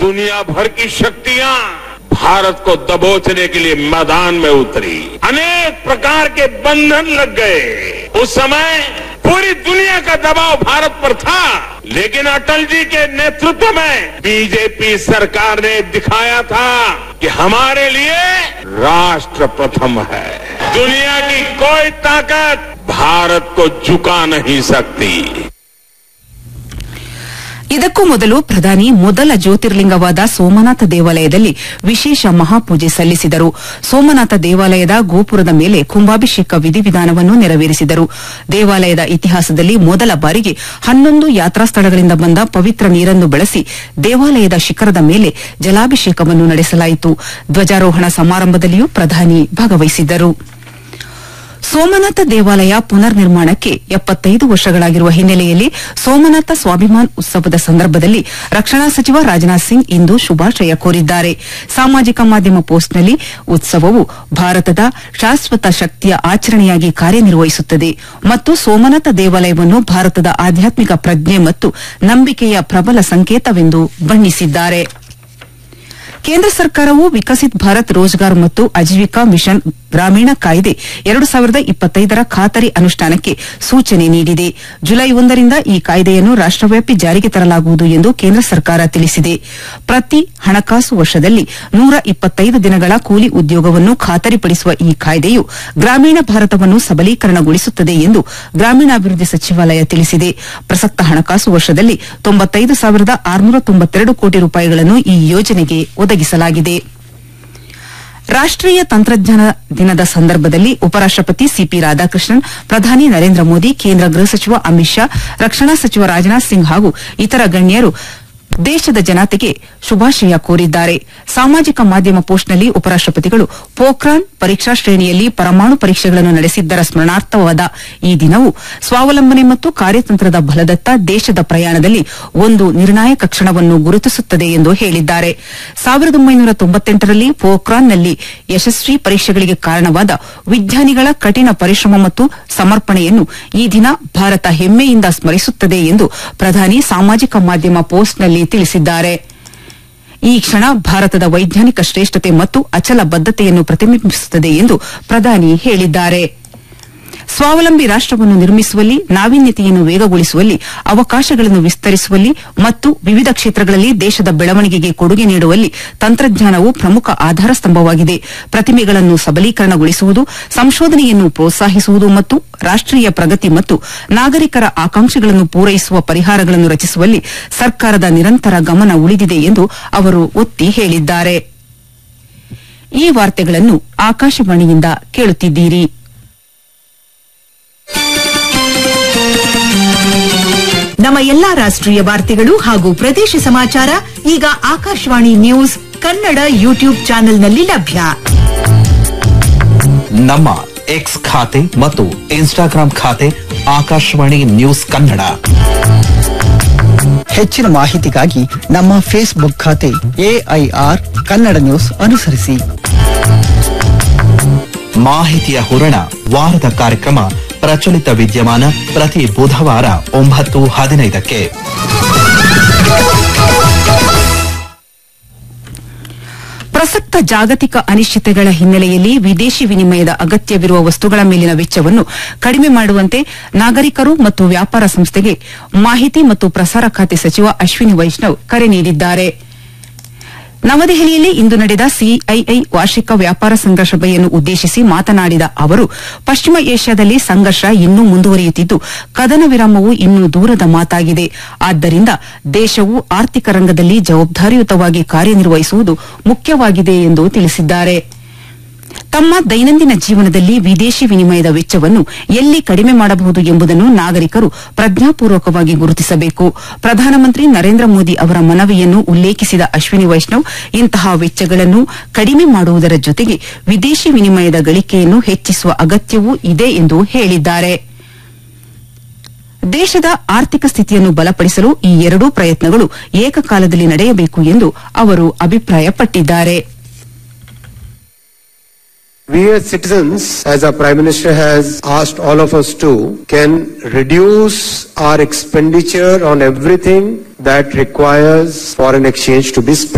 दुनिया भर की शक्तियां भारत को दबोचने के लिए मैदान में उतरी अनेक प्रकार के बंधन लग गए उस समय पूरी दुनिया का दबाव भारत पर था लेकिन अटल जी के नेतृत्व में बीजेपी सरकार ने दिखाया था कि हमारे लिए राष्ट्र प्रथम है दुनिया की कोई ताकत भारत को झुका नहीं सकती ಇದಕ್ಕೂ ಮೊದಲು ಪ್ರಧಾನಿ ಮೊದಲ ಜ್ಯೋತಿರ್ಲಿಂಗವಾದ ಸೋಮನಾಥ ದೇವಾಲಯದಲ್ಲಿ ವಿಶೇಷ ಮಹಾಪೂಜೆ ಸಲ್ಲಿಸಿದರು ಸೋಮನಾಥ ದೇವಾಲಯದ ಗೋಪುರದ ಮೇಲೆ ಕುಂಭಾಭಿಷೇಕ ವಿಧಿವಿಧಾನವನ್ನು ನೆರವೇರಿಸಿದರು ದೇವಾಲಯದ ಇತಿಹಾಸದಲ್ಲಿ ಮೊದಲ ಬಾರಿಗೆ ಹನ್ನೊಂದು ಯಾತ್ರಾ ಸ್ಥಳಗಳಿಂದ ಬಂದ ಪವಿತ್ರ ನೀರನ್ನು ಬಳಸಿ ದೇವಾಲಯದ ಶಿಖರದ ಮೇಲೆ ಜಲಾಭಿಷೇಕವನ್ನು ನಡೆಸಲಾಯಿತು ಧ್ವಜಾರೋಹಣ ಸಮಾರಂಭದಲ್ಲಿಯೂ ಪ್ರಧಾನಿ ಭಾಗವಹಿಸಿದ್ದರು ಸೋಮನಾಥ ದೇವಾಲಯ ಪುನರ್ ನಿರ್ಮಾಣಕ್ಕೆ ಎಪ್ಪತ್ತೈದು ವರ್ಷಗಳಾಗಿರುವ ಹಿನ್ನೆಲೆಯಲ್ಲಿ ಸೋಮನಾಥ ಸ್ವಾಭಿಮಾನ್ ಉತ್ಸವದ ಸಂದರ್ಭದಲ್ಲಿ ರಕ್ಷಣಾ ಸಚಿವ ರಾಜನಾಥ್ ಸಿಂಗ್ ಇಂದು ಶುಭಾಶಯ ಕೋರಿದ್ದಾರೆ ಸಾಮಾಜಿಕ ಮಾಧ್ಯಮ ಪೋಸ್ಟ್ನಲ್ಲಿ ಉತ್ಸವವು ಭಾರತದ ಶಾಶ್ವತ ಶಕ್ತಿಯ ಆಚರಣೆಯಾಗಿ ಕಾರ್ಯನಿರ್ವಹಿಸುತ್ತದೆ ಮತ್ತು ಸೋಮನಾಥ ದೇವಾಲಯವನ್ನು ಭಾರತದ ಆಧ್ಯಾತ್ಮಿಕ ಪ್ರಜ್ಞೆ ಮತ್ತು ನಂಬಿಕೆಯ ಪ್ರಬಲ ಸಂಕೇತವೆಂದು ಬಣ್ಣಿಸಿದ್ದಾರೆ ಕೇಂದ್ರ ಸರ್ಕಾರವು ವಿಕಸಿತ್ ಭಾರತ್ ರೋಜ್ಗಾರ್ ಮತ್ತು ಅಜೀವಿಕಾ ಮಿಷನ್ ಗ್ರಾಮೀಣ ಕಾಯ್ದೆ ಎರಡು ಸಾವಿರದ ಇಪ್ಪತ್ತೈದರ ಖಾತರಿ ಅನುಷ್ಠಾನಕ್ಕೆ ಸೂಚನೆ ನೀಡಿದೆ ಜುಲೈ ಒಂದರಿಂದ ಈ ಕಾಯ್ದೆಯನ್ನು ರಾಷ್ಟವ್ಯಾಪಿ ಜಾರಿಗೆ ತರಲಾಗುವುದು ಎಂದು ಕೇಂದ್ರ ಸರ್ಕಾರ ತಿಳಿಸಿದೆ ಪ್ರತಿ ಹಣಕಾಸು ವರ್ಷದಲ್ಲಿ ನೂರ ಇಪ್ಪತ್ತೈದು ದಿನಗಳ ಕೂಲಿ ಉದ್ಯೋಗವನ್ನು ಖಾತರಿಪಡಿಸುವ ಈ ಕಾಯ್ದೆಯು ಗ್ರಾಮೀಣ ಭಾರತವನ್ನು ಸಬಲೀಕರಣಗೊಳಿಸುತ್ತದೆ ಎಂದು ಗ್ರಾಮೀಣಾಭಿವೃದ್ಧಿ ಸಚಿವಾಲಯ ತಿಳಿಸಿದೆ ಪ್ರಸಕ್ತ ಹಣಕಾಸು ವರ್ಷದಲ್ಲಿ ತೊಂಬತ್ತೈದು ಸಾವಿರದ ಆರುನೂರ ತೊಂಬತ್ತೆರಡು ಕೋಟಿ ರೂಪಾಯಿಗಳನ್ನು ಈ ಯೋಜನೆಗೆ ಒದಗಿಸಲಾಗಿದೆ ರಾಷ್ಟೀಯ ತಂತ್ರಜ್ಞಾನ ದಿನದ ಸಂದರ್ಭದಲ್ಲಿ ಉಪರಾಷ್ಟಪತಿ ಸಿಪಿ ರಾಧಾಕೃಷ್ಣನ್ ಪ್ರಧಾನಿ ನರೇಂದ್ರ ಮೋದಿ ಕೇಂದ್ರ ಗೃಹ ಸಚಿವ ಅಮಿತ್ ಶಾ ರಕ್ಷಣಾ ಸಚಿವ ರಾಜನಾಥ್ ಸಿಂಗ್ ಹಾಗೂ ಇತರ ಗಣ್ಯರು ದೇಶದ ಜನತೆಗೆ ಶುಭಾಶಯ ಕೋರಿದ್ದಾರೆ ಸಾಮಾಜಿಕ ಮಾಧ್ಯಮ ಪೋಸ್ಟ್ನಲ್ಲಿ ಉಪರಾಷ್ಟಪತಿಗಳು ಪೋಖ್ರಾನ್ ಪರೀಕ್ಷಾ ಶ್ರೇಣಿಯಲ್ಲಿ ಪರಮಾಣು ಪರೀಕ್ಷೆಗಳನ್ನು ನಡೆಸಿದ್ದರ ಸ್ಮರಣಾರ್ಥವಾದ ಈ ದಿನವು ಸ್ವಾವಲಂಬನೆ ಮತ್ತು ಕಾರ್ಯತಂತ್ರದ ಬಲದತ್ತ ದೇಶದ ಪ್ರಯಾಣದಲ್ಲಿ ಒಂದು ನಿರ್ಣಾಯಕ ಕ್ಷಣವನ್ನು ಗುರುತಿಸುತ್ತದೆ ಎಂದು ಹೇಳಿದ್ದಾರೆ ಸಾವಿರದ ಒಂಬೈನೂರ ತೊಂಬತ್ತೆಂಟರಲ್ಲಿ ಪೋಖ್ರಾನ್ನಲ್ಲಿ ಯಶಸ್ವಿ ಪರೀಕ್ಷೆಗಳಿಗೆ ಕಾರಣವಾದ ವಿಜ್ಞಾನಿಗಳ ಕಠಿಣ ಪರಿಶ್ರಮ ಮತ್ತು ಸಮರ್ಪಣೆಯನ್ನು ಈ ದಿನ ಭಾರತ ಹೆಮ್ಮೆಯಿಂದ ಸ್ಮರಿಸುತ್ತದೆ ಎಂದು ಪ್ರಧಾನಿ ಸಾಮಾಜಿಕ ಮಾಧ್ಯಮ ಪೋಸ್ಟ್ನಲ್ಲಿ ತಿಳಿಸಿದ್ದಾರೆ ಈ ಕ್ಷಣ ಭಾರತದ ವೈಜ್ಞಾನಿಕ ಶ್ರೇಷ್ಠತೆ ಮತ್ತು ಅಚಲ ಬದ್ದತೆಯನ್ನು ಪ್ರತಿಬಿಂಬಿಸುತ್ತದೆ ಎಂದು ಪ್ರಧಾನಿ ಹೇಳಿದ್ದಾರೆ ಸ್ವಾವಲಂಬಿ ರಾಷ್ಟವನ್ನು ನಿರ್ಮಿಸುವಲ್ಲಿ ನಾವೀನ್ಯತೆಯನ್ನು ವೇಗಗೊಳಿಸುವಲ್ಲಿ ಅವಕಾಶಗಳನ್ನು ವಿಸ್ತರಿಸುವಲ್ಲಿ ಮತ್ತು ವಿವಿಧ ಕ್ಷೇತ್ರಗಳಲ್ಲಿ ದೇಶದ ಬೆಳವಣಿಗೆಗೆ ಕೊಡುಗೆ ನೀಡುವಲ್ಲಿ ತಂತ್ರಜ್ಞಾನವು ಪ್ರಮುಖ ಆಧಾರ ಸ್ತಂಭವಾಗಿದೆ ಪ್ರತಿಮೆಗಳನ್ನು ಸಬಲೀಕರಣಗೊಳಿಸುವುದು ಸಂಶೋಧನೆಯನ್ನು ಪ್ರೋತ್ಸಾಹಿಸುವುದು ಮತ್ತು ರಾಷ್ಟೀಯ ಪ್ರಗತಿ ಮತ್ತು ನಾಗರಿಕರ ಆಕಾಂಕ್ಷೆಗಳನ್ನು ಪೂರೈಸುವ ಪರಿಹಾರಗಳನ್ನು ರಚಿಸುವಲ್ಲಿ ಸರ್ಕಾರದ ನಿರಂತರ ಗಮನ ಉಳಿದಿದೆ ಎಂದು ಅವರು ಒತ್ತಿ ಹೇಳಿದ್ದಾರೆ ಈ ವಾರ್ತೆಗಳನ್ನು ಆಕಾಶವಾಣಿಯಿಂದ ಕೇಳುತ್ತಿದ್ದೀರಿ ನಮ್ಮ ಎಲ್ಲಾ ರಾಷ್ಟ್ರೀಯ ವಾರ್ತೆಗಳು ಹಾಗೂ ಪ್ರದೇಶ ಸಮಾಚಾರ ಈಗ ಆಕಾಶವಾಣಿ ನ್ಯೂಸ್ ಕನ್ನಡ ಯೂಟ್ಯೂಬ್ ಚಾನೆಲ್ನಲ್ಲಿ ಲಭ್ಯ ನಮ್ಮ ಎಕ್ಸ್ ಖಾತೆ ಮತ್ತು ಇನ್ಸ್ಟಾಗ್ರಾಂ ಖಾತೆ ಆಕಾಶವಾಣಿ ನ್ಯೂಸ್ ಕನ್ನಡ ಹೆಚ್ಚಿನ ಮಾಹಿತಿಗಾಗಿ ನಮ್ಮ ಫೇಸ್ಬುಕ್ ಖಾತೆ ಎಐಆರ್ ಕನ್ನಡ ನ್ಯೂಸ್ ಅನುಸರಿಸಿ ಮಾಹಿತಿಯ ಹೂರಣ ವಾರದ ಕಾರ್ಯಕ್ರಮ ಪ್ರಚಲಿತ ವಿದ್ಯಮಾನ ಪ್ರತಿ ಬುಧವಾರ ಒಂಬತ್ತು ಹದಿನೈದಕ್ಕೆ ಪ್ರಸಕ್ತ ಜಾಗತಿಕ ಅನಿಶ್ಚಿತೆಗಳ ಹಿನ್ನೆಲೆಯಲ್ಲಿ ವಿದೇಶಿ ವಿನಿಮಯದ ಅಗತ್ಯವಿರುವ ವಸ್ತುಗಳ ಮೇಲಿನ ವೆಚ್ಚವನ್ನು ಕಡಿಮೆ ಮಾಡುವಂತೆ ನಾಗರಿಕರು ಮತ್ತು ವ್ಯಾಪಾರ ಸಂಸ್ಥೆಗೆ ಮಾಹಿತಿ ಮತ್ತು ಪ್ರಸಾರ ಖಾತೆ ಸಚಿವ ಅಶ್ವಿನಿ ವೈಷ್ಣವ್ ಕರೆ ನೀಡಿದ್ದಾರೆ ನವದೆಹಲಿಯಲ್ಲಿ ಇಂದು ನಡೆದ ಸಿಐಐ ವಾರ್ಷಿಕ ವ್ಯಾಪಾರ ಸಂಘ ಸಭೆಯನ್ನು ಉದ್ದೇಶಿಸಿ ಮಾತನಾಡಿದ ಅವರು ಪಶ್ಚಿಮ ಏಷ್ಯಾದಲ್ಲಿ ಸಂಘರ್ಷ ಇನ್ನೂ ಮುಂದುವರಿಯುತ್ತಿದ್ದು ಕದನ ವಿರಾಮವು ಇನ್ನೂ ದೂರದ ಮಾತಾಗಿದೆ ಆದ್ದರಿಂದ ದೇಶವು ಆರ್ಥಿಕ ರಂಗದಲ್ಲಿ ಜವಾಬ್ದಾರಿಯುತವಾಗಿ ಕಾರ್ಯನಿರ್ವಹಿಸುವುದು ಮುಖ್ಯವಾಗಿದೆ ಎಂದು ತಿಳಿಸಿದ್ದಾರೆ ತಮ್ಮ ದೈನಂದಿನ ಜೀವನದಲ್ಲಿ ವಿದೇಶಿ ವಿನಿಮಯದ ವೆಚ್ಚವನ್ನು ಎಲ್ಲಿ ಕಡಿಮೆ ಮಾಡಬಹುದು ಎಂಬುದನ್ನು ನಾಗರಿಕರು ಪ್ರಜ್ಞಾಪೂರ್ವಕವಾಗಿ ಗುರುತಿಸಬೇಕು ಪ್ರಧಾನಮಂತ್ರಿ ನರೇಂದ್ರ ಮೋದಿ ಅವರ ಮನವಿಯನ್ನು ಉಲ್ಲೇಖಿಸಿದ ಅಶ್ವಿನಿ ವೈಷ್ಣವ್ ಇಂತಹ ವೆಚ್ಚಗಳನ್ನು ಕಡಿಮೆ ಮಾಡುವುದರ ಜೊತೆಗೆ ವಿದೇಶಿ ವಿನಿಮಯದ ಗಳಿಕೆಯನ್ನು ಹೆಚ್ಚಿಸುವ ಅಗತ್ಯವೂ ಇದೆ ಎಂದು ಹೇಳಿದ್ದಾರೆ ದೇಶದ ಆರ್ಥಿಕ ಸ್ಥಿತಿಯನ್ನು ಬಲಪಡಿಸಲು ಈ ಎರಡೂ ಪ್ರಯತ್ನಗಳು ಏಕಕಾಲದಲ್ಲಿ ನಡೆಯಬೇಕು ಎಂದು ಅವರು ಅಭಿಪ್ರಾಯಪಟ್ಟಿದ್ದಾರೆ We as citizens, as our Prime Minister has asked all of us to, can reduce our expenditure on everything that requires foreign exchange to be spent.